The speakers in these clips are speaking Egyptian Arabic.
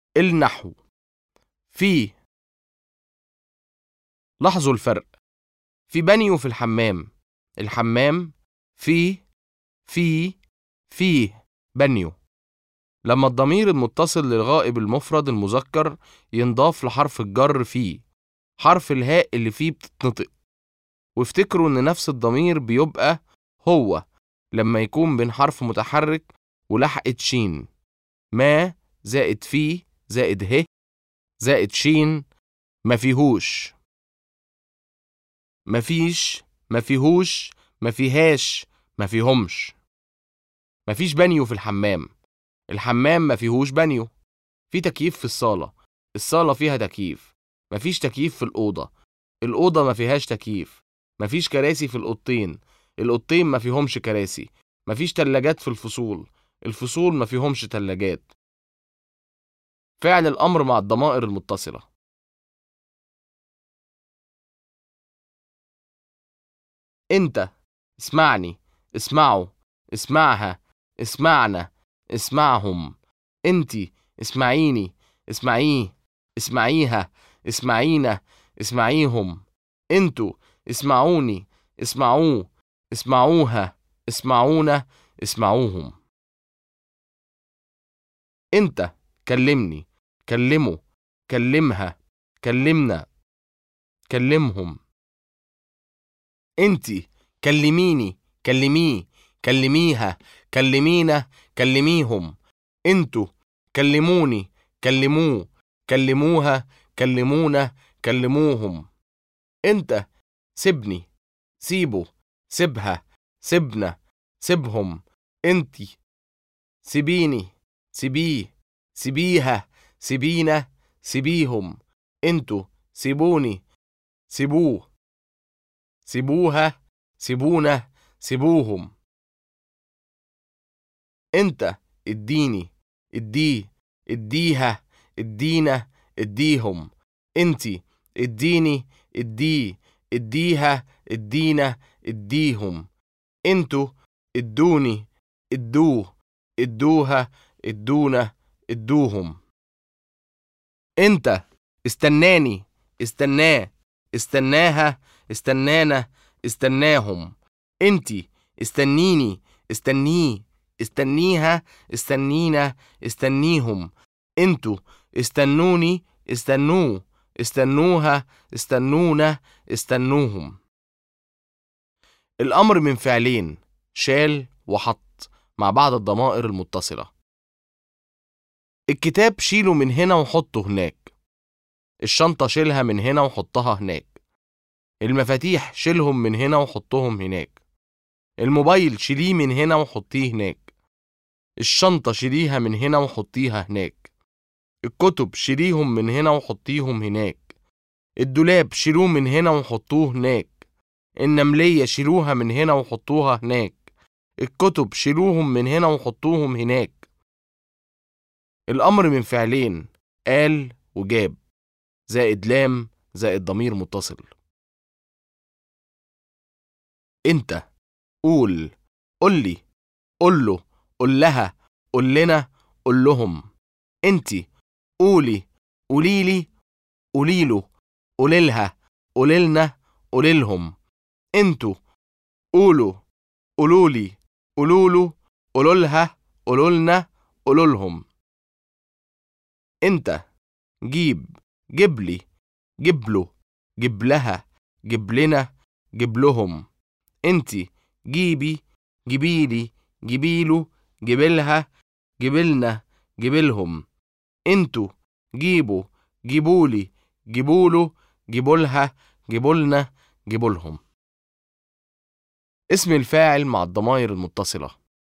النحو في لاحظوا الفرق في بني وفي الحمام الحمام في في فيه بنيو لما الضمير المتصل للغائب المفرد المذكر ينضاف لحرف الجر فيه حرف الهاء اللي فيه بتتنطق وافتكروا ان نفس الضمير بيبقى هو لما يكون بين حرف متحرك ولحقة شين ما زائد فيه زائد ه زائد شين ما فيهوش مفيش ما فيهوش ما فيهاش ما فيهمش مفيش بانيو في الحمام الحمام ما فيهوش بانيو في تكييف في الصالة الصالة فيها تكييف مفيش تكييف في الأوضة الأوضة ما فيهاش تكييف مفيش كراسي في الأوضتين الأوضتين ما فيهمش كراسي مفيش تلاجات في الفصول الفصول ما فيهمش تلاجات فعل الأمر مع الضمائر المتصلة أنت اسمعني اسمعوا اسمعها اسمعنا اسمعهم انتي اسمعيني اسمعيه اسمعيها اسمعينا اسمعيهم انتوا اسمعوني اسمعوه اسمعوها اسمعونا اسمعوهم انت كلمني كلمه كلمها كلمنا كلمهم انتي كلميني كلميه كلميها كلمينا كلميهم انتوا كلموني كلموه كلموها كلمونا كلموهم انت سيبني سيبه سيبها سيبنا سيبهم انتي سيبيني سيبيه سيبيها سيبينا سيبيهم انتوا سيبوني سيبوه سيبوها سيبونا سيبوهم انت اديني اديه اديها ادينا اديهم انتي اديني اديه اديها ادينا اديهم انتوا ادوني ادوه ادوها ادونا ادوهم انت استناني استناه استناها استنانا استناهم انتي استنيني استنيه استنيها استنينا استنيهم انتوا استنوني استنوه استنوها استنونا استنوهم الأمر من فعلين شال وحط مع بعض الضمائر المتصلة الكتاب شيله من هنا وحطه هناك الشنطة شيلها من هنا وحطها هناك المفاتيح شيلهم من هنا وحطهم هناك الموبايل شيليه من هنا وحطيه هناك الشنطة شيليها من هنا وحطيها هناك الكتب شيليهم من هنا وحطيهم هناك الدولاب شيلوه من هنا وحطوه هناك النملية شيلوها من هنا وحطوها هناك الكتب شيلوهم من هنا وحطوهم هناك الأمر من فعلين قال وجاب زائد لام زائد ضمير متصل انت قول قولي قوله قول لها قول لنا قول لهم انتي قولي قوليلي قوليله قوليلها قوليلنا قوليلهم انتوا قولوا قولولي قولوله قولولها قولولنا قولولهم انت جيب جبلي جبله جبلها جبلنا جبلهم انتي جيبي جبيلي جبيله جبلها جبلنا جبلهم انتوا جيبوا جيبولي جيبوله جيبولها جيبولنا جيبولهم اسم الفاعل مع الضمائر المتصلة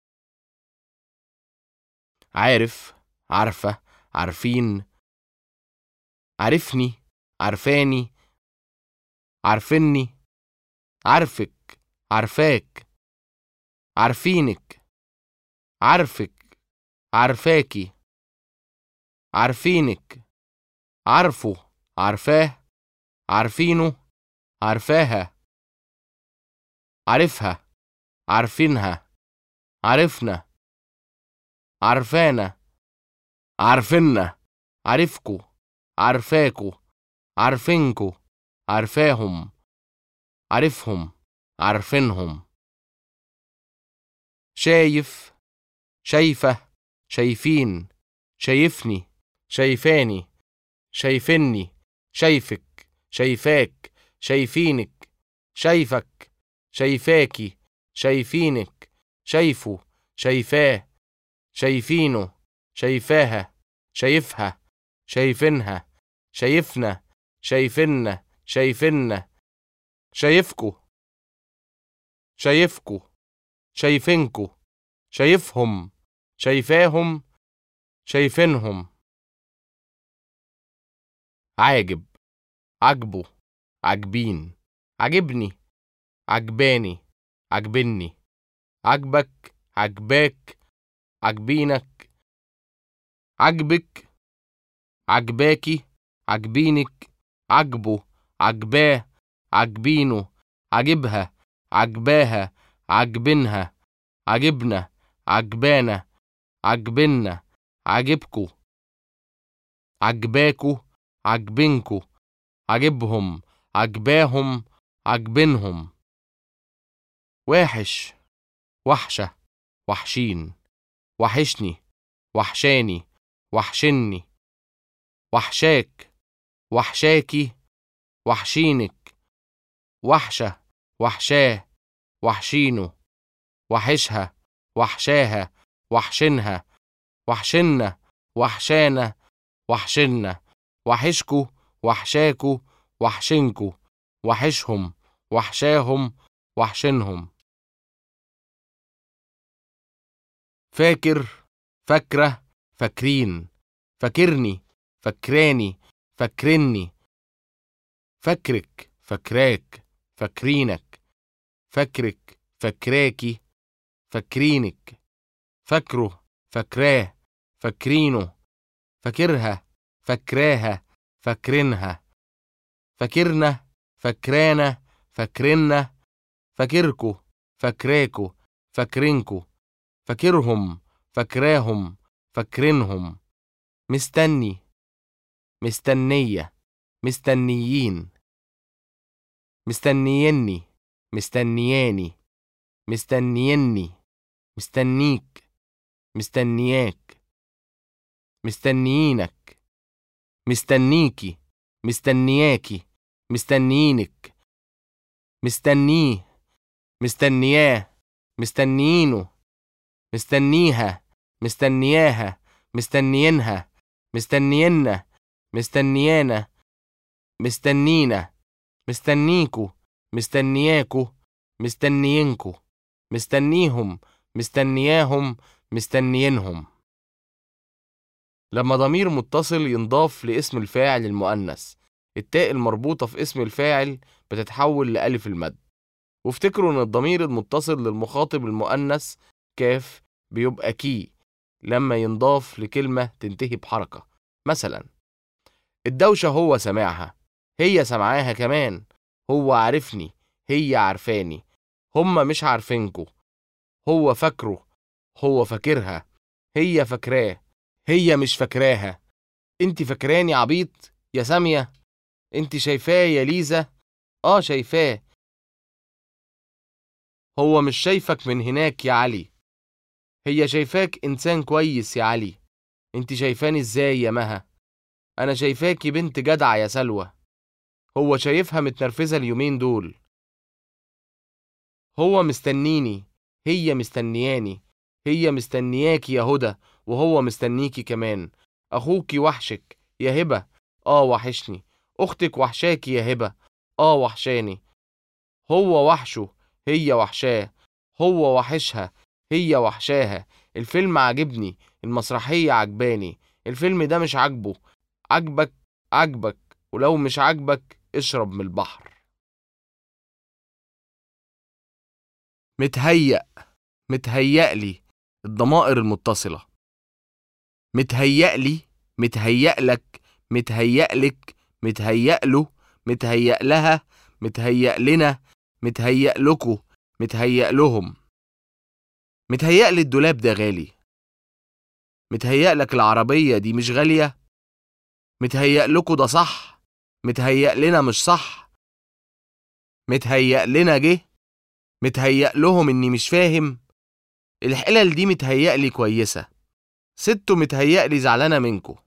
عارف عارفة عارفين عارفني عارفاني عارفني عارفك عارفاك عارفينك عارفك عارفاكي عارفينك عارفه عارفاه عارفينه عارفاها عارفها عارفينها عارفنا عارفانا عارفنا عارفكو عارفاكو عارفينكو عارفاهم عارفهم عارفينهم شايف شايفة شايفين شايفني شايفاني شايفني شايفك شايفاك شايفينك شايفك شايفاكي شايفينك شايفه شايفاه شايفينه شايفاها شايفها شايفينها شايفنا شايفنا شايفنا شايفكو شايفكو شايفينكو شايفهم شايفاهم شايفينهم عاجب عجبه عجبين عجبني عجباني عجبني عجبك عجباك عجبينك عجبك عجباكي عجبينك عجبه عجباه عجبينه عجبها عجباها عجبنها عجبنا عجبانا عجبنا عجبكو عجباكو عجبنكو عجبهم عجباهم عجبنهم واحش وحشة وحشين وحشني وحشاني وحشني وحشاك وحشاكي وحشينك وحشة وحشاه وحشينه وحشها وحشاها وحشنها وحشنا وحشانا وحشنا وحشكو وحشاكو وحشنكو وحشهم وحشاهم وحشنهم فاكر فاكرة فاكرين فاكرني فاكراني فاكرني فاكرك فاكراك فاكرينك فاكرك فاكراكي فاكرينك فاكره فاكراه فاكرينه فاكرها فاكراها فاكرينها فاكرنا فاكرانا فاكرنا فاكركو فاكراكو فاكرينكو فاكرهم فاكراهم فاكرينهم مستني مستنية مستنيين مستنيني مستنياني مستنيني مستنيك مستنياك مستنيينك مستنيكي مستنياكي مستنيينك مستنيه مستنياه مستنيينه مستنيها مستنياها مستنيينها مستنينا مستنيانا مستنينا مستنيكو مستنياكو مستنيينكو مستنيهم مستنياهم مستنيينهم لما ضمير متصل ينضاف لاسم الفاعل المؤنث التاء المربوطة في اسم الفاعل بتتحول لألف المد وافتكروا ان الضمير المتصل للمخاطب المؤنث كاف بيبقى كي لما ينضاف لكلمة تنتهي بحركة مثلا الدوشة هو سمعها هي سمعاها كمان هو عارفني هي عارفاني هما مش عارفينكو هو فاكره هو فاكرها هي فاكراه هي مش فاكراها انت فاكراني عبيط يا سامية انت شايفاه يا ليزا اه شايفاه هو مش شايفك من هناك يا علي هي شايفاك انسان كويس يا علي انت شايفاني ازاي يا مها انا شايفاكي بنت جدعة يا سلوى هو شايفها متنرفزة اليومين دول هو مستنيني هي مستنياني هي مستنياكي يا هدى وهو مستنيكي كمان اخوكي وحشك يا هبة اه وحشني اختك وحشاكي يا هبة اه وحشاني هو وحشه هي وحشاه هو وحشها هي وحشاها الفيلم عاجبني المسرحية عجباني الفيلم ده مش عاجبه عجبك عجبك ولو مش عاجبك اشرب من البحر متهيأ متهيألي الضمائر المتصلة متهيألي متهيألك متهيألك متهيأله متهيأ لها متهيأ لنا متهيأ لكو متهيأ لهم متهيألي الدولاب ده غالي متهيألك العربية دي مش غالية متهيأ لكم ده صح متهيأ لنا مش صح متهيأ لنا جه متهيأ لهم إني مش فاهم الحلل دي متهيأ لي كويسة ستو متهيأ لي زعلانة منكم